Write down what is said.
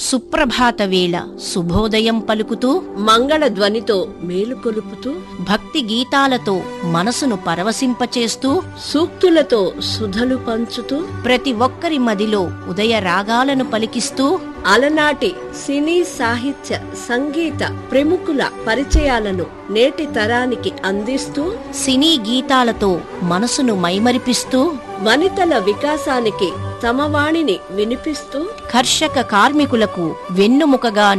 సుప్రభాత వేళ శుభోదయం పలుకుతూ మంగళ ధ్వనితో మేలుకొలుపుతూ భక్తి గీతాలతో మనసును పరవశింపచేస్తూ సూక్తులతో సుధలు పంచుతూ ప్రతి ఒక్కరి మదిలో ఉదయ రాగాలను పలికిస్తూ అలనాటి సినీ సాహిత్య సంగీత ప్రముఖుల పరిచయాలను నేటి తరానికి అందిస్తూ సినీ గీతాలతో మనసును మైమరిపిస్తూ వనితల వికాసానికి తమ వాణిని వినిపిస్తూ కర్షక కార్మికులకు వెన్నుముకగా